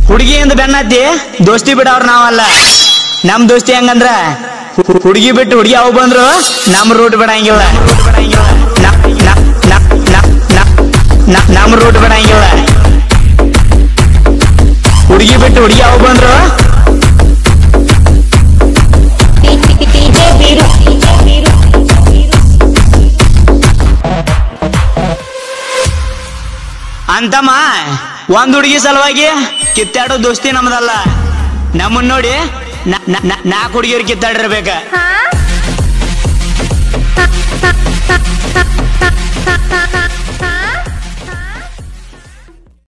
ಹುಡುಗಿಯಿಂದ ಬೆನ್ನತ್ತಿ ದೋಸ್ತಿ ಬಿಡವ್ರ ನಾವಲ್ಲ ನಮ್ ದೋಸ್ತಿ ಹೆಂಗಂದ್ರ ಹು- ಹುಡುಗಿ ಬಿಟ್ಟು ಹುಡುಗಿ ಅವು ಬಂದ್ರು ನಮ್ ರೂಟ್ ಬಿಡಂಗಿಲ್ಲ ನ- ನ- ನ- ನ- ನ- ನ- ನಮ್ ರೂಟ್ ಬಿಡಂಗಿಲ್ಲ ಹುಡುಗಿ ಬಿಟ್ಟು ಹುಡುಗಿ ಅವು ಬಂದ್ರು DJ Viru. ಅಂತಮ್ಮ ಒಂದ್ ಹುಡುಗಿ ಸಲುವಾಗಿ ಕಿತ್ತಾಡೋ ದೋಸ್ತಿ ನಮ್ದಲ್ಲ ನಮ್ಮನ್ ನೋಡಿ ನ- ನ- ನ- ನಾಲ್ಕು ಹುಡುಗಿಯರು ಕಿತ್ತಾಡಿರ್ಬೇಕ ಹಾ